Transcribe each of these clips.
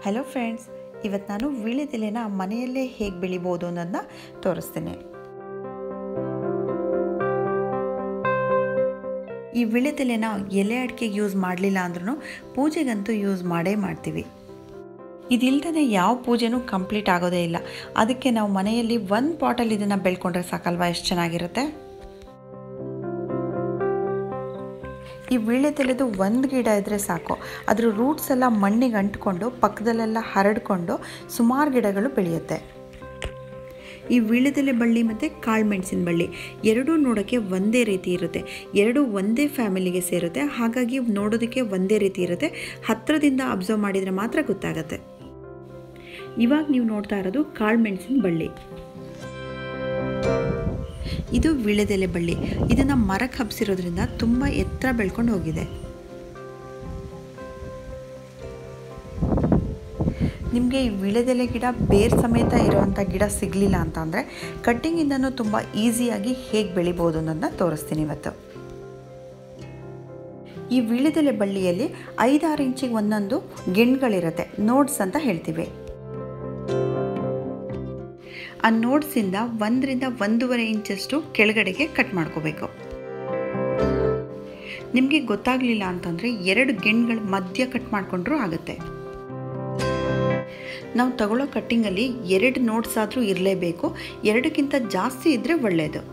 hello friends ಇವತ್ತು ನಾನು ವೀಳ್ಯದೆಲೆನ ಮನೆಯಲ್ಲೇ ಹೇಗೆ ಬೆಳಿಬೋದು ಅನ್ನೋದನ್ನ ತೋರಿಸ್ತೇನೆ ಈ ವೀಳ್ಯದೆಲೆನ ಎಲೆ ಅಡಿಕೆಗೆ ಯೂಸ್ ಮಾಡಲಿಲ್ಲ ಅಂದ್ರೂ ಪೂಜೆಗಂತೂ ಯೂಸ್ ಮಾಡೇ ಮಾಡ್ತೀವಿ ಇದಿಲ್ದೇ ಯಾವ ಪೂಜೆನೂ ಕಂಪ್ಲೀಟ್ ಆಗೋದೇ ಇಲ್ಲ ಅದಕ್ಕೆ ನಾವು ಮನೆಯಲ್ಲಿ ಒಂದು ಪಾಟಲ್ಲಿ ಇದನ್ನು ಬೆಳ್ಕೊಂಡ್ರೆ ಸಾಕಲ್ವಾ ಎಷ್ಟು ಚೆನ್ನಾಗಿರುತ್ತೆ ಈ ವೀಳ್ಯದೆಲೆದು ಒಂದು ಗಿಡ ಇದ್ದರೆ ಸಾಕು ಅದ್ರ ರೂಟ್ಸ್ ಎಲ್ಲ ಮಣ್ಣಿಗೆ ಅಂಟ್ಕೊಂಡು ಪಕ್ಕದಲ್ಲೆಲ್ಲ ಹರಡ್ಕೊಂಡು ಸುಮಾರು ಗಿಡಗಳು ಬೆಳೆಯುತ್ತೆ ಈ ವೀಳ್ಯದೆಲೆ ಬಳ್ಳಿ ಮತ್ತು ಕಾಳು ಮೆಣಸಿನ ಬಳ್ಳಿ ಎರಡೂ ನೋಡೋಕ್ಕೆ ಒಂದೇ ರೀತಿ ಇರುತ್ತೆ ಎರಡೂ ಒಂದೇ ಫ್ಯಾಮಿಲಿಗೆ ಸೇರುತ್ತೆ ಹಾಗಾಗಿ ನೋಡೋದಕ್ಕೆ ಒಂದೇ ರೀತಿ ಇರುತ್ತೆ ಹತ್ತಿರದಿಂದ ಅಬ್ಸರ್ವ್ ಮಾಡಿದರೆ ಮಾತ್ರ ಗೊತ್ತಾಗತ್ತೆ ಇವಾಗ ನೀವು ನೋಡ್ತಾ ಇರೋದು ಕಾಳು ಮೆಣಸಿನ ಬಳ್ಳಿ ಇದು ವೀಳ್ಯದೆಲೆ ಬಳ್ಳಿ ಇದನ್ನು ಮರಕ್ಕೆ ಹಬ್ಸಿರೋದ್ರಿಂದ ತುಂಬ ಎತ್ತರ ಬೆಳ್ಕೊಂಡು ಹೋಗಿದೆ ನಿಮಗೆ ಈ ವೀಳ್ಯದೆಲೆ ಗಿಡ ಬೇರ್ ಸಮೇತ ಇರುವಂಥ ಗಿಡ ಸಿಗಲಿಲ್ಲ ಅಂತಂದರೆ ಕಟ್ಟಿಂಗಿಂದನೂ ತುಂಬ ಈಸಿಯಾಗಿ ಹೇಗೆ ಬೆಳಿಬೋದು ಅನ್ನೋದನ್ನ ತೋರಿಸ್ತೀನಿ ಇವತ್ತು ಈ ವೀಳ್ಯದೆಲೆ ಬಳ್ಳಿಯಲ್ಲಿ ಐದಾರು ಇಂಚಿಗೆ ಒಂದೊಂದು ಗಿಣ್ಗಳಿರುತ್ತೆ ನೋಡ್ಸ್ ಅಂತ ಹೇಳ್ತೀವಿ ಆ ನೋಡ್ಸಿಂದ ಒಂದರಿಂದ ಒಂದೂವರೆ ಇಂಚಷ್ಟು ಕೆಳಗಡೆಗೆ ಕಟ್ ಮಾಡ್ಕೋಬೇಕು ನಿಮಗೆ ಗೊತ್ತಾಗಲಿಲ್ಲ ಅಂತಂದರೆ ಎರಡು ಗೆಣ್ಗಳ ಮಧ್ಯ ಕಟ್ ಮಾಡಿಕೊಂಡ್ರೂ ಆಗುತ್ತೆ ನಾವು ತಗೊಳ್ಳೋ ಕಟ್ಟಿಂಗಲ್ಲಿ ಎರಡು ನೋಟ್ಸ್ ಆದರೂ ಇರಲೇಬೇಕು ಎರಡಕ್ಕಿಂತ ಜಾಸ್ತಿ ಇದ್ದರೆ ಒಳ್ಳೆಯದು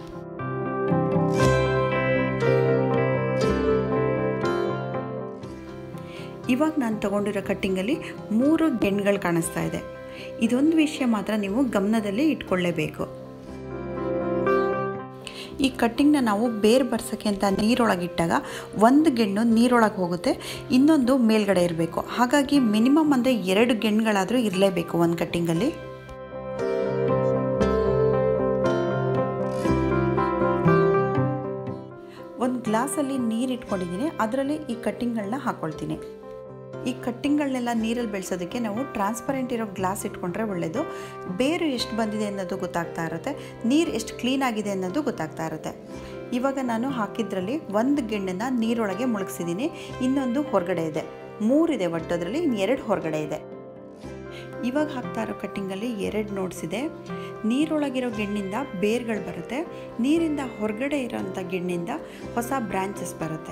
ಇವಾಗ ನಾನು ತಗೊಂಡಿರೋ ಕಟ್ಟಿಂಗಲ್ಲಿ ಮೂರು ಗೆಣ್ಗಳು ಕಾಣಿಸ್ತಾ ಇದೆ ಇದೊಂದು ವಿಷಯ ಮಾತ್ರ ನೀವು ಗಮನದಲ್ಲಿ ಇಟ್ಕೊಳ್ಳೇಬೇಕು ಈ ಕಟ್ಟಿಂಗ್ನ ನಾವು ಬೇರ್ ಬರ್ಸೋಕ್ಕೆ ಅಂತ ನೀರೊಳಗಿಟ್ಟಾಗ ಒಂದು ಗೆಣ್ಣು ನೀರೊಳಗೆ ಹೋಗುತ್ತೆ ಇನ್ನೊಂದು ಮೇಲ್ಗಡೆ ಇರಬೇಕು ಹಾಗಾಗಿ ಮಿನಿಮಮ್ ಅಂದರೆ ಎರಡು ಗೆಣ್ಗಳಾದರೂ ಇರಲೇಬೇಕು ಒಂದು ಕಟ್ಟಿಂಗಲ್ಲಿ ಒಂದು ಗ್ಲಾಸಲ್ಲಿ ನೀರು ಇಟ್ಕೊಂಡಿದ್ದೀನಿ ಅದರಲ್ಲಿ ಈ ಕಟ್ಟಿಂಗ್ಗಳನ್ನ ಹಾಕ್ಕೊಳ್ತೀನಿ ಈ ಕಟ್ಟಿಂಗ್ಗಳನ್ನೆಲ್ಲ ನೀರಲ್ಲಿ ಬೆಳೆಸೋದಕ್ಕೆ ನಾವು ಟ್ರಾನ್ಸ್ಪರೆಂಟ್ ಇರೋ ಗ್ಲಾಸ್ ಇಟ್ಕೊಂಡ್ರೆ ಒಳ್ಳೆಯದು ಬೇರು ಎಷ್ಟು ಬಂದಿದೆ ಅನ್ನೋದು ಗೊತ್ತಾಗ್ತಾ ಇರುತ್ತೆ ನೀರು ಎಷ್ಟು ಕ್ಲೀನ್ ಆಗಿದೆ ಅನ್ನೋದು ಗೊತ್ತಾಗ್ತಾ ಇರುತ್ತೆ ಇವಾಗ ನಾನು ಹಾಕಿದ್ರಲ್ಲಿ ಒಂದು ಗಿಣ್ಣನ್ನು ನೀರೊಳಗೆ ಮುಳುಗಿಸಿದ್ದೀನಿ ಇನ್ನೊಂದು ಹೊರಗಡೆ ಇದೆ ಮೂರಿದೆ ಒಟ್ಟು ಅದರಲ್ಲಿ ಇನ್ನು ಎರಡು ಹೊರಗಡೆ ಇದೆ ಇವಾಗ ಹಾಕ್ತಾ ಇರೋ ಕಟ್ಟಿಂಗಲ್ಲಿ ಎರಡು ನೋಟ್ಸ್ ಇದೆ ನೀರೊಳಗಿರೋ ಗಿಣ್ಣಿಂದ ಬೇರ್ಗಳು ಬರುತ್ತೆ ನೀರಿಂದ ಹೊರಗಡೆ ಇರೋಂಥ ಗಿಣ್ಣಿಂದ ಹೊಸ ಬ್ರ್ಯಾಂಚಸ್ ಬರುತ್ತೆ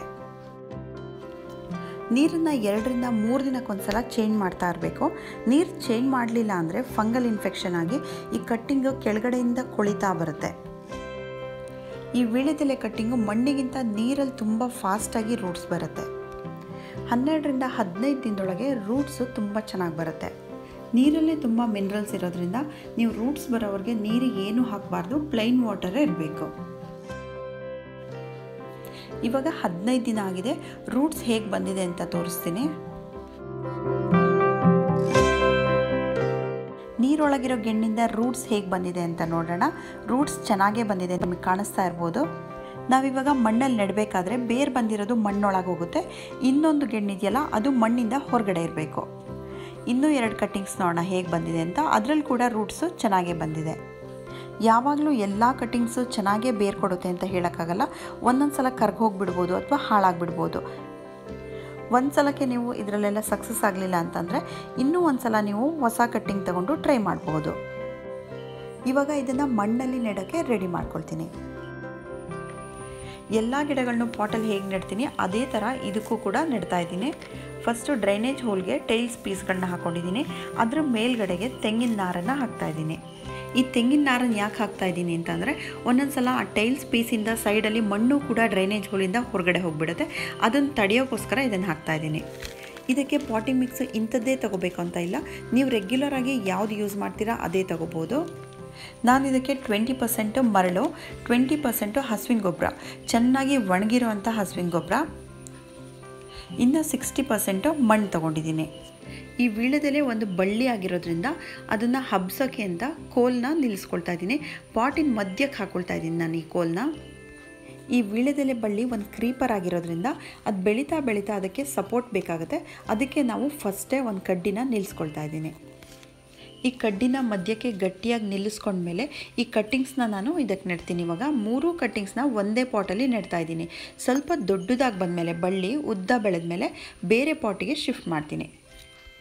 ನೀರನ್ನು ಎರಡರಿಂದ ಮೂರು ದಿನಕ್ಕೊಂದ್ಸಲ ಚೇಂಜ್ ಮಾಡ್ತಾ ಇರಬೇಕು ನೀರು ಚೇಂಜ್ ಮಾಡಲಿಲ್ಲ ಅಂದರೆ ಫಂಗಲ್ ಇನ್ಫೆಕ್ಷನ್ ಆಗಿ ಈ ಕಟ್ಟಿಂಗು ಕೆಳಗಡೆಯಿಂದ ಕೊಳಿತಾ ಬರುತ್ತೆ ಈ ವೀಳ್ಯದೆಲೆ ಕಟ್ಟಿಂಗು ಮಣ್ಣಿಗಿಂತ ನೀರಲ್ಲಿ ತುಂಬ ಫಾಸ್ಟಾಗಿ ರೂಟ್ಸ್ ಬರುತ್ತೆ ಹನ್ನೆರಡರಿಂದ ಹದಿನೈದು ದಿನದೊಳಗೆ ರೂಟ್ಸು ತುಂಬ ಚೆನ್ನಾಗಿ ಬರುತ್ತೆ ನೀರಲ್ಲೇ ತುಂಬ ಮಿನರಲ್ಸ್ ಇರೋದ್ರಿಂದ ನೀವು ರೂಟ್ಸ್ ಬರೋವ್ರಿಗೆ ನೀರಿಗೆ ಏನು ಹಾಕಬಾರ್ದು ಪ್ಲೈನ್ ವಾಟರೇ ಇರಬೇಕು ಇವಾಗ ಹದಿನೈದು ದಿನ ಆಗಿದೆ ರೂಟ್ಸ್ ಹೇಗೆ ಬಂದಿದೆ ಅಂತ ತೋರಿಸ್ತೀನಿ ನೀರೊಳಗಿರೋ ಗೆಣ್ಣಿಂದ ರೂಟ್ಸ್ ಹೇಗೆ ಬಂದಿದೆ ಅಂತ ನೋಡೋಣ ರೂಟ್ಸ್ ಚೆನ್ನಾಗೇ ಬಂದಿದೆ ನಿಮಗೆ ಕಾಣಿಸ್ತಾ ಇರ್ಬೋದು ನಾವಿವಾಗ ಮಣ್ಣಲ್ಲಿ ನೆಡಬೇಕಾದ್ರೆ ಬೇರು ಬಂದಿರೋದು ಮಣ್ಣೊಳಗೆ ಹೋಗುತ್ತೆ ಇನ್ನೊಂದು ಗೆಣ್ಣಿದೆಯಲ್ಲ ಅದು ಮಣ್ಣಿಂದ ಹೊರಗಡೆ ಇರಬೇಕು ಇನ್ನೂ ಎರಡು ಕಟ್ಟಿಂಗ್ಸ್ ನೋಡೋಣ ಹೇಗೆ ಬಂದಿದೆ ಅಂತ ಅದರಲ್ಲಿ ಕೂಡ ರೂಟ್ಸು ಚೆನ್ನಾಗೇ ಬಂದಿದೆ ಯಾವಾಗಲೂ ಎಲ್ಲ ಕಟ್ಟಿಂಗ್ಸು ಚೆನ್ನಾಗೇ ಬೇರ್ ಕೊಡುತ್ತೆ ಅಂತ ಹೇಳೋಕ್ಕಾಗಲ್ಲ ಒಂದೊಂದು ಸಲ ಕರ್ಗೆ ಹೋಗಿಬಿಡ್ಬೋದು ಅಥವಾ ಹಾಳಾಗಿಬಿಡ್ಬೋದು ಒಂದು ಸಲಕ್ಕೆ ನೀವು ಇದರಲ್ಲೆಲ್ಲ ಸಕ್ಸಸ್ ಆಗಲಿಲ್ಲ ಅಂತಂದರೆ ಇನ್ನೂ ಒಂದು ಸಲ ನೀವು ಹೊಸ ಕಟ್ಟಿಂಗ್ ತಗೊಂಡು ಟ್ರೈ ಮಾಡ್ಬೋದು ಇವಾಗ ಇದನ್ನು ಮಣ್ಣಲ್ಲಿ ನೆಡೋಕ್ಕೆ ರೆಡಿ ಮಾಡ್ಕೊಳ್ತೀನಿ ಎಲ್ಲ ಗಿಡಗಳನ್ನೂ ಪಾಟಲ್ಲಿ ಹೇಗೆ ನೆಡ್ತೀನಿ ಅದೇ ಥರ ಇದಕ್ಕೂ ಕೂಡ ನೆಡ್ತಾ ಇದ್ದೀನಿ ಫಸ್ಟು ಡ್ರೈನೇಜ್ ಹೋಲ್ಗೆ ಟೈಲ್ಸ್ ಪೀಸ್ಗಳನ್ನ ಹಾಕ್ಕೊಂಡಿದ್ದೀನಿ ಅದರ ಮೇಲ್ಗಡೆಗೆ ತೆಂಗಿನ ನಾರನ್ನು ಹಾಕ್ತಾಯಿದ್ದೀನಿ ಈ ತೆಂಗಿನ ನಾರನ್ನು ಯಾಕೆ ಹಾಕ್ತಾ ಇದ್ದೀನಿ ಅಂತಂದರೆ ಒಂದೊಂದು ಸಲ ಆ ಟೈಲ್ಸ್ ಪೀಸಿಂದ ಸೈಡಲ್ಲಿ ಮಣ್ಣು ಕೂಡ ಡ್ರೈನೇಜ್ ಹೋಲಿಂದ ಹೊರಗಡೆ ಹೋಗಿಬಿಡುತ್ತೆ ಅದನ್ನು ತಡೆಯೋಕ್ಕೋಸ್ಕರ ಇದನ್ನು ಹಾಕ್ತಾ ಇದ್ದೀನಿ ಇದಕ್ಕೆ ಪಾಟಿಂಗ್ ಮಿಕ್ಸ್ ಇಂಥದ್ದೇ ತೊಗೋಬೇಕು ಅಂತ ಇಲ್ಲ ನೀವು ರೆಗ್ಯುಲರಾಗಿ ಯಾವ್ದು ಯೂಸ್ ಮಾಡ್ತೀರಾ ಅದೇ ತೊಗೋಬೋದು ನಾನು ಇದಕ್ಕೆ ಟ್ವೆಂಟಿ ಪರ್ಸೆಂಟು ಮರಳು ಟ್ವೆಂಟಿ ಪರ್ಸೆಂಟು ಹಸುವಿನ ಗೊಬ್ಬರ ಚೆನ್ನಾಗಿ ಒಣಗಿರುವಂಥ ಹಸುವಿನ ಗೊಬ್ಬರ ಇನ್ನು ಸಿಕ್ಸ್ಟಿ ಪರ್ಸೆಂಟು ಮಣ್ಣು ತೊಗೊಂಡಿದ್ದೀನಿ ಈ ವೀಳ್ಯದೆಲೆ ಒಂದು ಬಳ್ಳಿ ಆಗಿರೋದ್ರಿಂದ ಅದನ್ನು ಹಬ್ಸೋಕ್ಕೆ ಅಂತ ಕೋಲ್ನ ನಿಲ್ಲಿಸ್ಕೊಳ್ತಾ ಇದ್ದೀನಿ ಪಾಟಿನ ಮಧ್ಯಕ್ಕೆ ಹಾಕ್ಕೊಳ್ತಾ ಇದ್ದೀನಿ ನಾನು ಈ ಕೋಲ್ನ ಈ ವೀಳ್ಯದೆಲೆ ಬಳ್ಳಿ ಒಂದು ಕ್ರೀಪರ್ ಆಗಿರೋದ್ರಿಂದ ಅದು ಬೆಳೀತಾ ಬೆಳೀತಾ ಅದಕ್ಕೆ ಸಪೋರ್ಟ್ ಬೇಕಾಗುತ್ತೆ ಅದಕ್ಕೆ ನಾವು ಫಸ್ಟೇ ಒಂದು ಕಡ್ಡಿನ ನಿಲ್ಲಿಸ್ಕೊಳ್ತಾ ಇದ್ದೀನಿ ಈ ಕಡ್ಡಿನ ಮಧ್ಯಕ್ಕೆ ಗಟ್ಟಿಯಾಗಿ ನಿಲ್ಲಿಸ್ಕೊಂಡ್ಮೇಲೆ ಈ ಕಟ್ಟಿಂಗ್ಸ್ನ ನಾನು ಇದಕ್ಕೆ ನೆಡ್ತೀನಿ ಇವಾಗ ಮೂರು ಕಟ್ಟಿಂಗ್ಸ್ನ ಒಂದೇ ಪಾಟಲ್ಲಿ ನೆಡ್ತಾ ಇದ್ದೀನಿ ಸ್ವಲ್ಪ ದೊಡ್ಡದಾಗಿ ಬಂದಮೇಲೆ ಬಳ್ಳಿ ಉದ್ದ ಬೆಳೆದ್ಮೇಲೆ ಬೇರೆ ಪಾಟಿಗೆ ಶಿಫ್ಟ್ ಮಾಡ್ತೀನಿ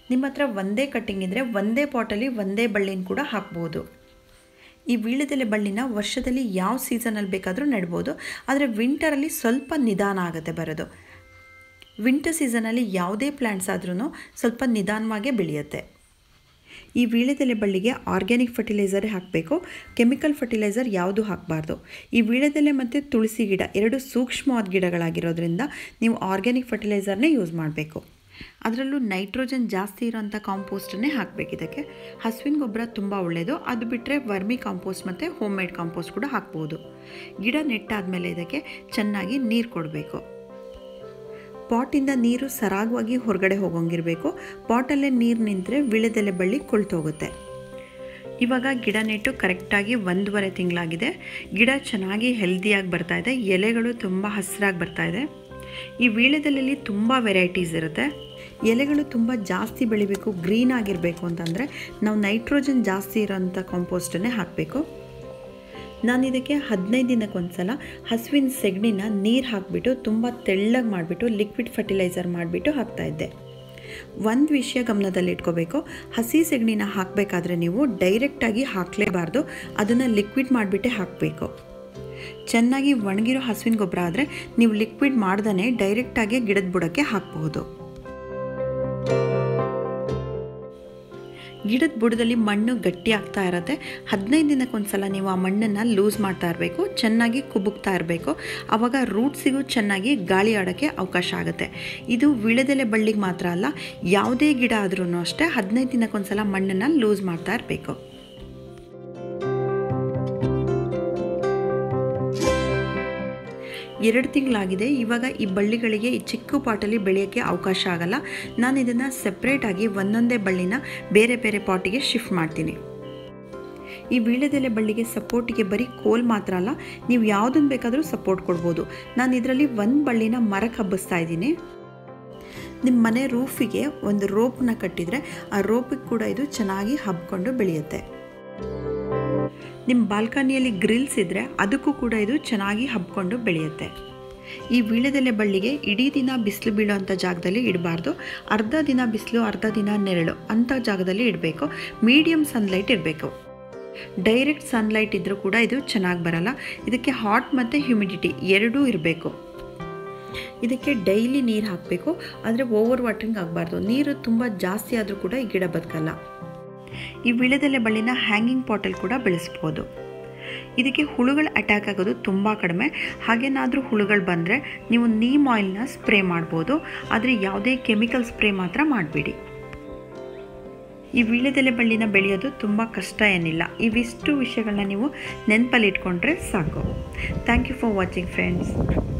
ನಿಮ್ಮ ಹತ್ರ ಒಂದೇ ಕಟ್ಟಿಂಗ್ ಇದ್ದರೆ ಒಂದೇ ಪಾಟಲ್ಲಿ ಒಂದೇ ಬಳ್ಳಿನ ಕೂಡ ಹಾಕ್ಬೋದು ಈ ವೀಳ್ಯದೆಲೆ ಬಳ್ಳಿನ ವರ್ಷದಲ್ಲಿ ಯಾವ ಸೀಸನಲ್ಲಿ ಬೇಕಾದರೂ ನೆಡ್ಬೋದು ಆದರೆ ವಿಂಟರಲ್ಲಿ ಸ್ವಲ್ಪ ನಿಧಾನ ಆಗುತ್ತೆ ಬರೋದು ವಿಂಟರ್ ಸೀಸನಲ್ಲಿ ಯಾವುದೇ ಪ್ಲ್ಯಾಂಟ್ಸ್ ಆದ್ರೂ ಸ್ವಲ್ಪ ನಿಧಾನವಾಗೇ ಬೆಳೆಯುತ್ತೆ ಈ ವೀಳ್ಯದೆಲೆ ಬಳ್ಳಿಗೆ ಆರ್ಗ್ಯಾನಿಕ್ ಫರ್ಟಿಲೈಸರೇ ಹಾಕಬೇಕು ಕೆಮಿಕಲ್ ಫರ್ಟಿಲೈಸರ್ ಯಾವುದು ಹಾಕಬಾರ್ದು ಈ ವೀಳ್ಯದೆಲೆ ಮತ್ತು ತುಳಸಿ ಗಿಡ ಎರಡು ಸೂಕ್ಷ್ಮವಾದ ಗಿಡಗಳಾಗಿರೋದ್ರಿಂದ ನೀವು ಆರ್ಗ್ಯಾನಿಕ್ ಫರ್ಟಿಲೈಸರ್ನೇ ಯೂಸ್ ಮಾಡಬೇಕು ಅದರಲ್ಲೂ ನೈಟ್ರೋಜನ್ ಜಾಸ್ತಿ ಇರೋಂಥ ಕಾಂಪೋಸ್ಟನ್ನೇ ಹಾಕಬೇಕು ಇದಕ್ಕೆ ಹಸುವಿನ ಗೊಬ್ಬರ ತುಂಬ ಒಳ್ಳೆಯದು ಅದು ಬಿಟ್ಟರೆ ವರ್ಮಿ ಕಾಂಪೋಸ್ಟ್ ಮತ್ತು ಹೋಮ್ ಮೇಡ್ ಕಾಂಪೋಸ್ಟ್ ಕೂಡ ಹಾಕ್ಬೋದು ಗಿಡ ನೆಟ್ಟಾದಮೇಲೆ ಇದಕ್ಕೆ ಚೆನ್ನಾಗಿ ನೀರು ಕೊಡಬೇಕು ಪಾಟಿಂದ ನೀರು ಸರಾಗವಾಗಿ ಹೊರಗಡೆ ಹೋಗೋಂಗಿರಬೇಕು ಪಾಟಲ್ಲೇ ನೀರು ನಿಂತರೆ ವಿಳೆದೆಲೆ ಬಳ್ಳಿ ಕೊಳ್ತೋಗುತ್ತೆ ಇವಾಗ ಗಿಡ ನೆಟ್ಟು ಕರೆಕ್ಟಾಗಿ ಒಂದೂವರೆ ತಿಂಗಳಾಗಿದೆ ಗಿಡ ಚೆನ್ನಾಗಿ ಹೆಲ್ದಿಯಾಗಿ ಬರ್ತಾ ಇದೆ ಎಲೆಗಳು ತುಂಬ ಹಸಿರಾಗಿ ಬರ್ತಾ ಇದೆ ಈ ವೀಳ್ಯದೆಲೆಯಲ್ಲಿ ತುಂಬ ವೆರೈಟೀಸ್ ಇರುತ್ತೆ ಎಲೆಗಳು ತುಂಬ ಜಾಸ್ತಿ ಬೆಳಿಬೇಕು ಗ್ರೀನ್ ಆಗಿರಬೇಕು ಅಂತಂದರೆ ನಾವು ನೈಟ್ರೋಜನ್ ಜಾಸ್ತಿ ಇರೋಂಥ ಕಾಂಪೋಸ್ಟನ್ನೇ ಹಾಕಬೇಕು ನಾನು ಇದಕ್ಕೆ ಹದಿನೈದು ದಿನಕ್ಕೊಂದು ಸಲ ಹಸುವಿನ ಸೆಗಣಿನ ನೀರು ಹಾಕಿಬಿಟ್ಟು ತುಂಬ ತೆಳ್ಳಗೆ ಮಾಡಿಬಿಟ್ಟು ಲಿಕ್ವಿಡ್ ಫರ್ಟಿಲೈಸರ್ ಮಾಡಿಬಿಟ್ಟು ಹಾಕ್ತಾಯಿದ್ದೆ ಒಂದು ವಿಷಯ ಗಮನದಲ್ಲಿ ಇಟ್ಕೋಬೇಕು ಹಸಿ ಸೆಗಣಿನ ಹಾಕಬೇಕಾದ್ರೆ ನೀವು ಡೈರೆಕ್ಟಾಗಿ ಹಾಕಲೇಬಾರ್ದು ಅದನ್ನು ಲಿಕ್ವಿಡ್ ಮಾಡಿಬಿಟ್ಟೆ ಹಾಕಬೇಕು ಚೆನ್ನಾಗಿ ಒಣಗಿರೋ ಹಸುವಿನ ಗೊಬ್ಬರ ಆದರೆ ನೀವು ಲಿಕ್ವಿಡ್ ಮಾಡ್ದೇ ಡೈರೆಕ್ಟಾಗಿ ಗಿಡದ ಬುಡಕ್ಕೆ ಹಾಕಬಹುದು ಗಿಡದ ಬುಡದಲ್ಲಿ ಮಣ್ಣು ಗಟ್ಟಿ ಆಗ್ತಾ ಇರುತ್ತೆ ಹದಿನೈದು ದಿನಕ್ಕೊಂದ್ಸಲ ನೀವು ಆ ಮಣ್ಣನ್ನು ಲೂಸ್ ಮಾಡ್ತಾ ಇರಬೇಕು ಚೆನ್ನಾಗಿ ಕುಬುಕ್ತಾ ಇರಬೇಕು ಆವಾಗ ರೂಟ್ಸಿಗೂ ಚೆನ್ನಾಗಿ ಗಾಳಿ ಆಡೋಕ್ಕೆ ಅವಕಾಶ ಆಗುತ್ತೆ ಇದು ವಿಳೆದೆಲೆ ಬಳ್ಳಿಗೆ ಮಾತ್ರ ಅಲ್ಲ ಯಾವುದೇ ಗಿಡ ಆದ್ರೂ ಅಷ್ಟೇ ಹದಿನೈದು ದಿನಕ್ಕೊಂದ್ಸಲ ಮಣ್ಣನ್ನು ಲೂಸ್ ಮಾಡ್ತಾ ಇರಬೇಕು ಎರಡು ತಿಂಗಳಾಗಿದೆ ಇವಾಗ ಈ ಬಳ್ಳಿಗಳಿಗೆ ಈ ಚಿಕ್ಕ ಪಾಟಲ್ಲಿ ಬೆಳೆಯೋಕ್ಕೆ ಅವಕಾಶ ಆಗಲ್ಲ ನಾನು ಇದನ್ನು ಸೆಪ್ರೇಟಾಗಿ ಒಂದೊಂದೇ ಬಳ್ಳಿನ ಬೇರೆ ಬೇರೆ ಪಾಟಿಗೆ ಶಿಫ್ಟ್ ಮಾಡ್ತೀನಿ ಈ ವೀಳ್ಯದೆಲೆ ಬಳ್ಳಿಗೆ ಸಪೋರ್ಟಿಗೆ ಬರೀ ಕೋಲ್ ಮಾತ್ರ ಅಲ್ಲ ನೀವು ಯಾವುದನ್ನು ಬೇಕಾದರೂ ಸಪೋರ್ಟ್ ಕೊಡ್ಬೋದು ನಾನು ಇದರಲ್ಲಿ ಒಂದು ಬಳ್ಳಿನ ಮರಕ್ಕೆ ಹಬ್ಬಿಸ್ತಾ ಇದ್ದೀನಿ ನಿಮ್ಮ ಮನೆ ರೂಫಿಗೆ ಒಂದು ರೋಪ್ನ ಕಟ್ಟಿದರೆ ಆ ರೋಪಿಗೆ ಕೂಡ ಇದು ಚೆನ್ನಾಗಿ ಹಬ್ಕೊಂಡು ಬೆಳೆಯುತ್ತೆ ನಿಮ್ಮ ಬಾಲ್ಕನಿಯಲ್ಲಿ ಗ್ರಿಲ್ಸ್ ಇದ್ದರೆ ಅದಕ್ಕೂ ಕೂಡ ಇದು ಚೆನ್ನಾಗಿ ಹಬ್ಕೊಂಡು ಬೆಳೆಯುತ್ತೆ ಈ ವೀಳ್ಯದೆಲೆ ಬಳ್ಳಿಗೆ ಇಡೀ ದಿನ ಬಿಸಿಲು ಬೀಳೋಂಥ ಜಾಗದಲ್ಲಿ ಇಡಬಾರ್ದು ಅರ್ಧ ದಿನ ಬಿಸಿಲು ಅರ್ಧ ದಿನ ನೆರಳು ಅಂಥ ಜಾಗದಲ್ಲಿ ಇಡಬೇಕು ಮೀಡಿಯಮ್ ಸನ್ಲೈಟ್ ಇರಬೇಕು ಡೈರೆಕ್ಟ್ ಸನ್ಲೈಟ್ ಇದ್ದರೂ ಕೂಡ ಇದು ಚೆನ್ನಾಗಿ ಬರಲ್ಲ ಇದಕ್ಕೆ ಹಾಟ್ ಮತ್ತು ಹ್ಯುಮಿಡಿಟಿ ಎರಡೂ ಇರಬೇಕು ಇದಕ್ಕೆ ಡೈಲಿ ನೀರು ಹಾಕಬೇಕು ಆದರೆ ಓವರ್ ವಾಟ್ರಿಂಗ್ ಆಗಬಾರ್ದು ನೀರು ತುಂಬ ಜಾಸ್ತಿ ಆದರೂ ಕೂಡ ಈ ಗಿಡ ಬದುಕಲ್ಲ ಈ ವಿಳೆದೆಲೆ ಬಳ್ಳಿನ ಹ್ಯಾಂಗಿಂಗ್ ಪಾಟಲ್ಲಿ ಕೂಡ ಬೆಳೆಸ್ಬೋದು ಇದಕ್ಕೆ ಹುಳುಗಳು ಅಟ್ಯಾಕ್ ಆಗೋದು ತುಂಬ ಕಡಿಮೆ ಹಾಗೇನಾದರೂ ಹುಳುಗಳು ಬಂದರೆ ನೀವು ನೀಮ್ ಆಯಿಲ್ನ ಸ್ಪ್ರೇ ಮಾಡ್ಬೋದು ಆದರೆ ಯಾವುದೇ ಕೆಮಿಕಲ್ ಸ್ಪ್ರೇ ಮಾತ್ರ ಮಾಡಬೇಡಿ ಈ ವೀಳ್ಯದೆಲೆ ಬಳ್ಳಿನ ಬೆಳೆಯೋದು ತುಂಬ ಕಷ್ಟ ಏನಿಲ್ಲ ಇವಿಷ್ಟು ವಿಷಯಗಳನ್ನ ನೀವು ನೆನಪಲ್ಲಿ ಇಟ್ಕೊಂಡ್ರೆ ಸಾಕು thank you for watching friends